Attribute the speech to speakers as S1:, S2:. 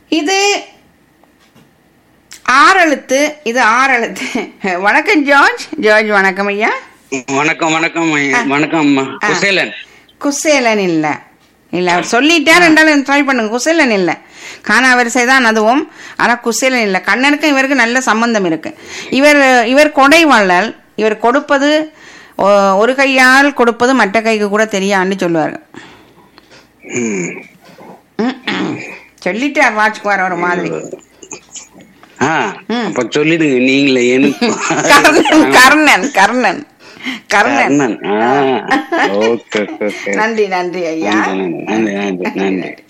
S1: இது ஆறு எழுத்து இது ஆறு எழுத்து வணக்கம் ஜார்ஜ் ஜார்ஜ் வணக்கம் ஐயா
S2: வணக்கம் வணக்கம் ஐயா. வணக்கம் அம்மா குசேலன்
S1: குசேலன் இல்ல இல்ல அவர் சொல்லிட்டார் ரெண்டாலும் ட்ரை பண்ணுங்க குசேலன் இல்ல காணா வரிசை தான் அதுவும் ஆனா குசேலன் இல்ல கண்ணனுக்கும் இவருக்கு நல்ல சம்பந்தம் இருக்கு இவர் இவர் கொடை வள்ளல் இவர் கொடுப்பது ஒ- ஒரு கையால் கொடுப்பது மற்ற கைக்கு கூட தெரியான்னு சொல்லுவார்கள்
S2: ம்.
S1: ம்ம். சொல்லிட்டார் வாட்ச்குவார் ஒரு மாதிரி
S2: ஆ அப்ப சொல்லிடுங்க நீங்களே எனக்கு
S1: கர்ணன் கர்ணன் கர்ணன் கர்ணன்
S2: கர்ணன் ஆ ஓகே ஓகே ஓகே
S1: நன்றி நன்றி ஐயா
S2: நன்றி நன்றி நன்றி நன்றி